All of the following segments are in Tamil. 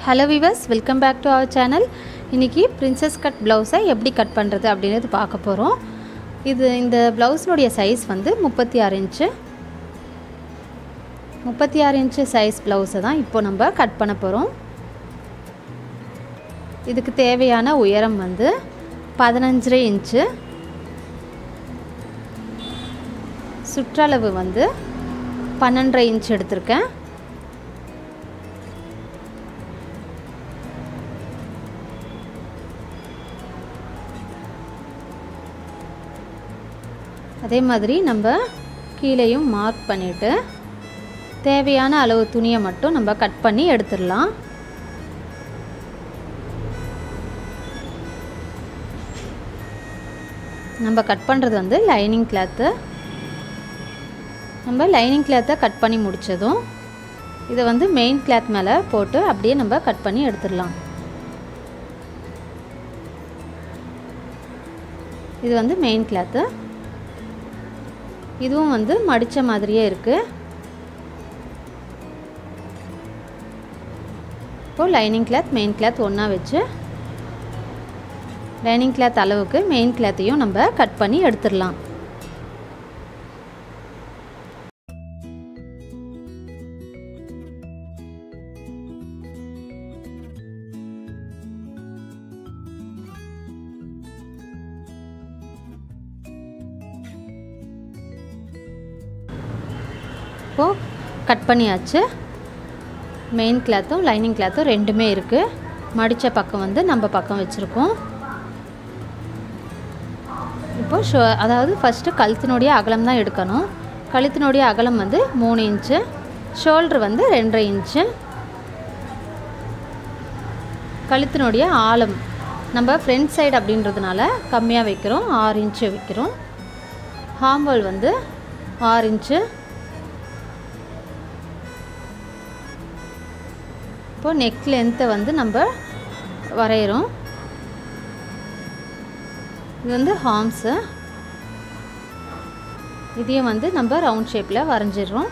hello viewers welcome back to our channel இன்றைக்கி பிரின்சஸ் கட் ப்ளவுஸை எப்படி கட் பண்ணுறது அப்படின்றது பார்க்க போகிறோம் இது இந்த ப்ளவுஸினுடைய சைஸ் வந்து முப்பத்தி ஆறு இன்ச்சு முப்பத்தி ஆறு இன்ச்சு சைஸ் ப்ளவுஸை தான் இப்போ நம்ம கட் பண்ண போகிறோம் இதுக்கு தேவையான உயரம் வந்து பதினஞ்சரை இன்ச்சு சுற்றளவு வந்து பன்னெண்டரை இன்ச் எடுத்திருக்கேன் அதே மாதிரி நம்ம கீழேயும் மார்க் பண்ணிவிட்டு தேவையான அளவு துணியை மட்டும் நம்ம கட் பண்ணி எடுத்துடலாம் நம்ம கட் பண்ணுறது வந்து லைனிங் கிளாத்து நம்ம லைனிங் கிளாத்தை கட் பண்ணி முடித்ததும் இதை வந்து மெயின் கிளாத் மேலே போட்டு அப்படியே நம்ம கட் பண்ணி எடுத்துடலாம் இது வந்து மெயின் கிளாத்து இதுவும் வந்து மடித்த மாதிரியே இருக்குது இப்போது லைனிங் கிளாத் மெயின் கிளாத் ஒன்றா வச்சு லைனிங் கிளாத் அளவுக்கு மெயின் கிளாத்தையும் நம்ம கட் பண்ணி எடுத்துடலாம் இப்போது கட் பண்ணியாச்சு மெயின் கிளாத்தும் லைனிங் கிளாத்தும் ரெண்டுமே இருக்குது மடித்த பக்கம் வந்து நம்ம பக்கம் வச்சுருக்கோம் இப்போ ஷோ அதாவது ஃபஸ்ட்டு கழுத்தினுடைய அகலம் தான் எடுக்கணும் கழுத்தினுடைய அகலம் வந்து மூணு இன்ச்சு ஷோல்ட்ரு வந்து ரெண்டரை இன்ச்சு கழுத்தினுடைய ஆழம் நம்ம ஃப்ரண்ட் சைடு அப்படின்றதுனால கம்மியாக வைக்கிறோம் ஆறு இன்ச்சு வைக்கிறோம் ஹாம்பல் வந்து ஆறு இன்ச்சு இப்போது நெக் லென்த்தை வந்து நம்ம வரைகிறோம் இது வந்து ஹார்ம்ஸு இதையும் வந்து நம்ம ரவுண்ட் ஷேப்பில் வரைஞ்சிடுறோம்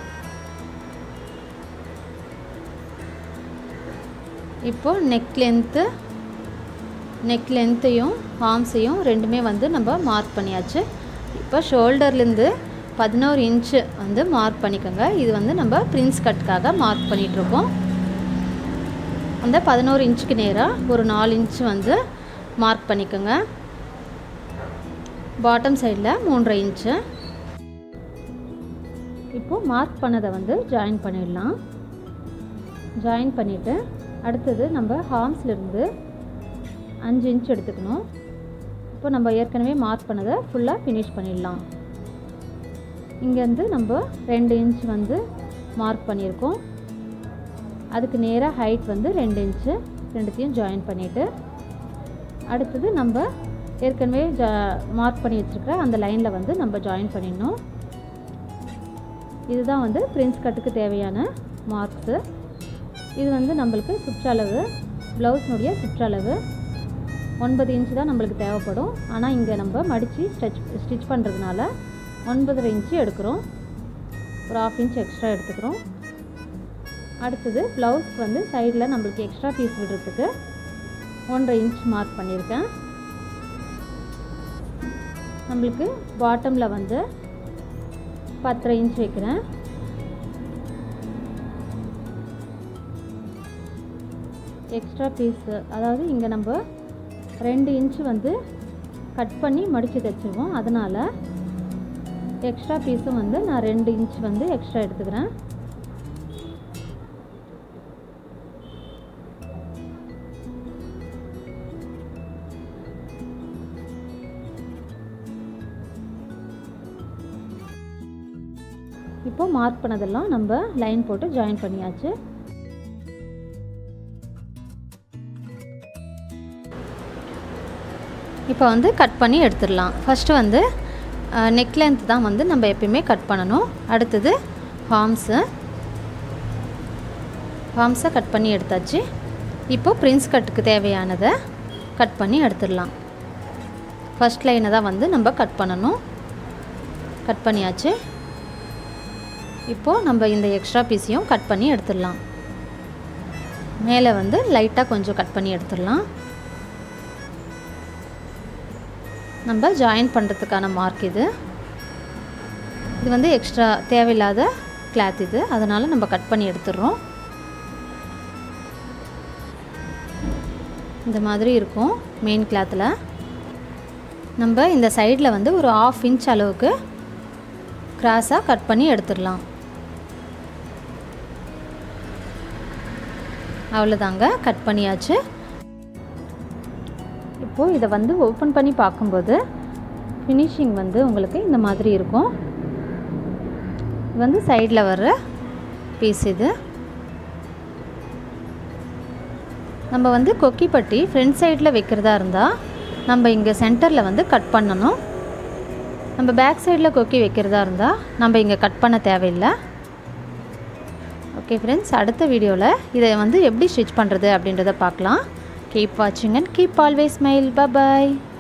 இப்போது நெக் லென்த்து நெக் லென்த்தையும் ஹார்ம்ஸையும் ரெண்டுமே வந்து நம்ம மார்க் பண்ணியாச்சு இப்போ ஷோல்டர்லேருந்து பதினோரு இன்ச்சு வந்து மார்க் பண்ணிக்கோங்க இது வந்து நம்ம பிரின்ஸ் கட்டுக்காக மார்க் பண்ணிகிட்ருக்கோம் அந்த பதினோரு இன்ச்சுக்கு நேராக ஒரு நாலு இன்ச்சு வந்து மார்க் பண்ணிக்கோங்க பாட்டம் சைடில் மூன்றரை இன்ச்சு இப்போது மார்க் பண்ணதை வந்து ஜாயின் பண்ணிடலாம் ஜாயின் பண்ணிவிட்டு அடுத்தது நம்ம ஹார்ம்ஸ்லேருந்து அஞ்சு இன்ச் எடுத்துக்கணும் இப்போ நம்ம ஏற்கனவே மார்க் பண்ணதை ஃபுல்லாக ஃபினிஷ் பண்ணிடலாம் இங்கேருந்து நம்ம ரெண்டு இன்ச் வந்து மார்க் பண்ணியிருக்கோம் அதுக்கு நேராக ஹைட் வந்து ரெண்டு இன்ச்சு ரெண்டுத்தையும் ஜாயின் பண்ணிவிட்டு அடுத்தது நம்ம ஏற்கனவே ஜா மார்க் பண்ணி வச்சுருக்கிற அந்த லைனில் வந்து நம்ம ஜாயின் பண்ணிடணும் இதுதான் வந்து பிரின்ஸ் கட்டுக்கு தேவையான மார்க்ஸு இது வந்து நம்மளுக்கு சுற்றளவு ப்ளவுஸ்னுடைய சுற்றளவு ஒன்பது இன்ச்சு தான் நம்மளுக்கு தேவைப்படும் ஆனால் இங்கே நம்ம மடித்து ஸ்டிச் ஸ்டிச் பண்ணுறதுனால ஒன்பதரை இன்ச்சு எடுக்கிறோம் ஒரு ஆஃப் இன்ச் எக்ஸ்ட்ரா எடுத்துக்கிறோம் அடுத்தது ப்ளவுஸ்க்கு வந்து சைடில் நம்மளுக்கு எக்ஸ்ட்ரா பீஸ் விடுறதுக்கு ஒன்றரை இன்ச் மார்க் பண்ணியிருக்கேன் நம்மளுக்கு பாட்டமில் வந்து பத்தரை இன்ச் வைக்கிறேன் எக்ஸ்ட்ரா பீஸு அதாவது இங்கே நம்ம ரெண்டு இன்ச்சு வந்து கட் பண்ணி மடித்து தைச்சிருவோம் அதனால் எக்ஸ்ட்ரா பீஸும் வந்து நான் ரெண்டு இன்ச் வந்து எக்ஸ்ட்ரா எடுத்துக்கிறேன் இப்போ மார்க் பண்ணதெல்லாம் நம்ம லைன் போட்டு ஜாயின் பண்ணியாச்சு இப்போ வந்து கட் பண்ணி எடுத்துடலாம் ஃபஸ்ட்டு வந்து நெக் லென்த் தான் வந்து நம்ம எப்பயுமே கட் பண்ணணும் அடுத்தது ஹார்ம்ஸு ஹார்ம்ஸை கட் பண்ணி எடுத்தாச்சு இப்போது பிரின்ஸ் கட்டுக்கு தேவையானதை கட் பண்ணி எடுத்துடலாம் ஃபஸ்ட் லைனை தான் வந்து நம்ம கட் பண்ணணும் கட் பண்ணியாச்சு இப்போது நம்ம இந்த எக்ஸ்ட்ரா பீஸையும் கட் பண்ணி எடுத்துடலாம் மேலே வந்து லைட்டாக கொஞ்சம் கட் பண்ணி எடுத்துடலாம் நம்ம ஜாயின் பண்ணுறதுக்கான மார்க் இது இது வந்து எக்ஸ்ட்ரா தேவையில்லாத கிளாத் இது அதனால் நம்ம கட் பண்ணி எடுத்துடுறோம் இந்த மாதிரி இருக்கும் மெயின் கிளாத்தில் நம்ம இந்த சைடில் வந்து ஒரு ஆஃப் இன்ச் அளவுக்கு கிராஸாக கட் பண்ணி எடுத்துடலாம் அவ்வளோதாங்க கட் பண்ணியாச்சு இப்போது இதை வந்து ஓப்பன் பண்ணி பார்க்கும்போது ஃபினிஷிங் வந்து உங்களுக்கு இந்த மாதிரி இருக்கும் இது வந்து சைடில் வர்ற பீஸ் இது நம்ம வந்து கொக்கி பட்டி ஃப்ரண்ட் சைடில் வைக்கிறதா இருந்தால் நம்ம இங்கே சென்டரில் வந்து கட் பண்ணணும் நம்ம பேக் சைடில் கொக்கி வைக்கிறதா இருந்தால் நம்ம இங்கே கட் பண்ண தேவையில்லை ஓகே ஃப்ரெண்ட்ஸ் அடுத்த வீடியோவில் இதை வந்து எப்படி ஸ்டிச் பண்ணுறது அப்படின்றத பார்க்கலாம் கீப் வாட்சிங் and keep always smile bye bye